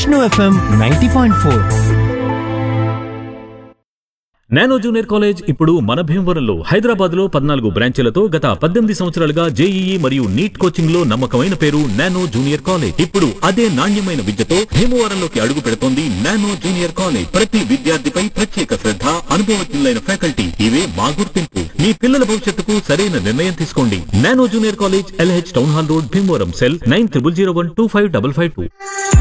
Vishnu FM ninety point four nano junior college ఇప్పుడు మన భీమవరంలో హైదరాబాద్ లో పద్నాలుగు బ్రాంచీలతో గత పద్దెనిమిది సంవత్సరాలుగా జేఈఈ మరియు నీట్ కోచింగ్ లో నమ్మకమైన పేరు నానో జూనియర్ కాలేజ్ ఇప్పుడు అదే నాణ్యమైన విద్యతో భీమవరంలోకి అడుగు పెడుతోంది నానో జూనియర్ కాలేజ్ ప్రతి విద్యార్థిపై ప్రత్యేక శ్రద్ధ అనుభవజ్ఞులైన ఫ్యాకల్టీ ఇవే మా గుర్తింపు మీ పిల్లల భవిష్యత్తుకు సరైన నిర్ణయం తీసుకోండి nano junior college LH town hall road Bhimavaram cell nine triple zero one two five double five two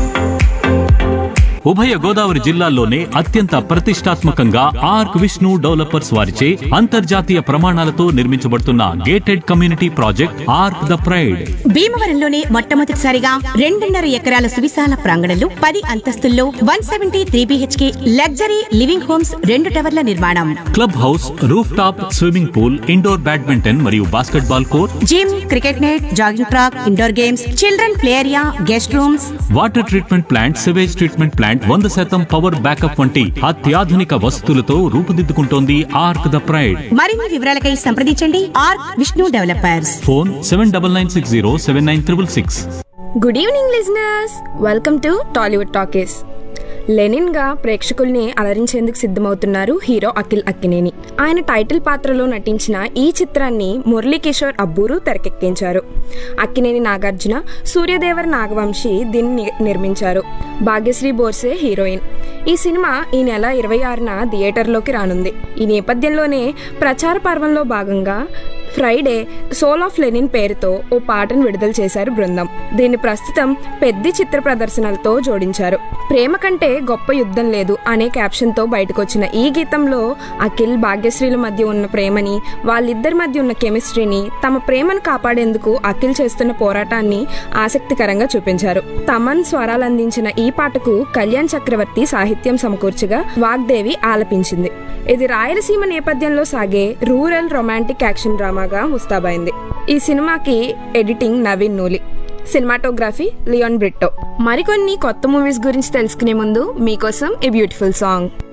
ఉభయ గోదావరి జిల్లాల్లోనే అత్యంత ప్రతిష్టాత్మకంగా ఆర్క్ విష్ణు డెవలపర్స్ వారిచే అంతర్జాతీయ ప్రమాణాలతో నిర్మించబడుతున్న gated community project Arc the Pride భీమవరంలోనే మొట్టమొదటిసారిగా రెండున్నర ఎకరాల సువిశాల ప్రాంగణంలో పది అంతస్తుల్లో one seventy three BHK luxury living homes రెండు టవర్ల నిర్మాణం club house roof top swimming pool indoor badminton మరియు basketball court gym cricket net jogging track indoor games children play area guest rooms water treatment plant sewage treatment plant వంద శాతం power backup వంటి అత్యాధునిక వసతులతో రూపుదిద్దుకుంటోంది arc the pride మరిన్ని వివరాలకై సంప్రదించండి Arc Vishnu developers phone seven double nine six zero seven nine triple six good evening listeners welcome to Tollywood talkies లెనిన్గా ప్రేక్షకుల్ని అలరించేందుకు సిద్ధమవుతున్నారు హీరో అఖిల్ అక్కినేని ఆయన టైటిల్ పాత్రలో నటించిన ఈ చిత్రాన్ని మురళీకిషోర్ అబ్బూరు తెరకెక్కించారు అక్కినేని నాగార్జున సూర్యదేవర నాగవంశి దీన్ని ని- నిర్మించారు భాగ్యశ్రీ బోర్సే హీరోయిన్ ఈ సినిమా ఈ నెల ఇరవై ఆరున థియేటర్లోకి రానుంది ఈ నేపథ్యంలోనే ప్రచార పర్వంలో భాగంగా ఫ్రైడే సోల్ ఆఫ్ లెనిన్ పేరుతో ఓ పాటను విడుదల చేశారు బృందం దీన్ని ప్రస్తుతం పెద్ద చిత్ర ప్రదర్శనలతో జోడించారు ప్రేమ కంటే గొప్ప యుద్ధం లేదు అనే క్యాప్షన్తో బయటకొచ్చిన ఈ గీతంలో అఖిల్ భాగ్యశ్రీల మధ్య ఉన్న ప్రేమని వాళ్ళిద్దరి మధ్య ఉన్న కెమిస్ట్రీని తమ ప్రేమను కాపాడేందుకు అఖిల్ చేస్తున్న పోరాటాన్ని ఆసక్తికరంగా చూపించారు తమన్ స్వరాలు అందించిన ఈ పాటకు కళ్యాణ్ చక్రవర్తి సాహిత్యం సమకూర్చగా వాగ్దేవి ఆలపించింది ఇది రాయలసీమ నేపథ్యంలో సాగే రూరల్ రొమాంటిక్ యాక్షన్ డ్రామాగా ముస్తాబైంది ఈ సినిమాకి editing Naveen Nooli cinematography Leon Britto మరికొన్ని కొత్త మూవీస్ గురించి తెలుసుకునే ముందు మీకోసం ఈ బ్యూటిఫుల్ సాంగ్